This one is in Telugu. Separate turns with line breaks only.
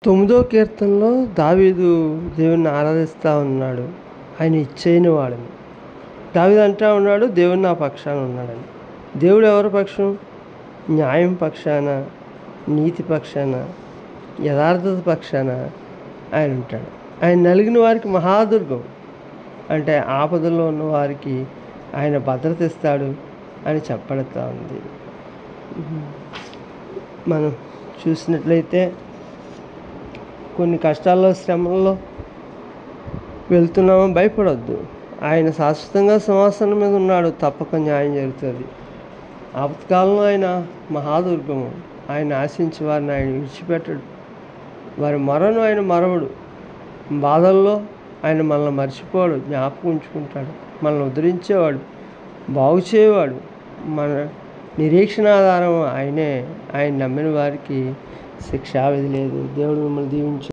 తొమ్మిదో కీర్తనలో దావీదు దేవుణ్ణి ఆరాధిస్తూ ఉన్నాడు ఆయన ఇచ్చైన వాడని దావీదు అంటా ఉన్నాడు దేవుడు నా పక్షాన ఉన్నాడని దేవుడు ఎవరి పక్షం న్యాయం పక్షాన నీతి పక్షాన యథార్థత పక్షాన ఆయన ఉంటాడు ఆయన నలిగిన వారికి మహాదుర్గం అంటే ఆపదలో ఉన్న వారికి ఆయన భద్రత ఇస్తాడు అని చెప్పడుతూ ఉంది మనం చూసినట్లయితే కొన్ని కష్టాల్లో శ్రమల్లో వెళ్తున్నామో భయపడొద్దు ఆయన శాశ్వతంగా సింహాసనం మీద ఉన్నాడు తప్పక న్యాయం జరుగుతుంది ఆపత్కాలంలో ఆయన మహాదుర్గము ఆయన ఆశించి వారిని ఆయన విడిచిపెట్టడు వారి మరణం ఆయన మరవడు బాధల్లో ఆయన మనల్ని మర్చిపోడు జ్ఞాపకం ఉంచుకుంటాడు మనల్ని ఉద్ధరించేవాడు బాగు చేయవాడు మన నిరీక్షణ ఆధారం ఆయనే ఆయన నమ్మిన వారికి శిక్షా విధి లేదు దేవుడు మిమ్మల్ని దీవించు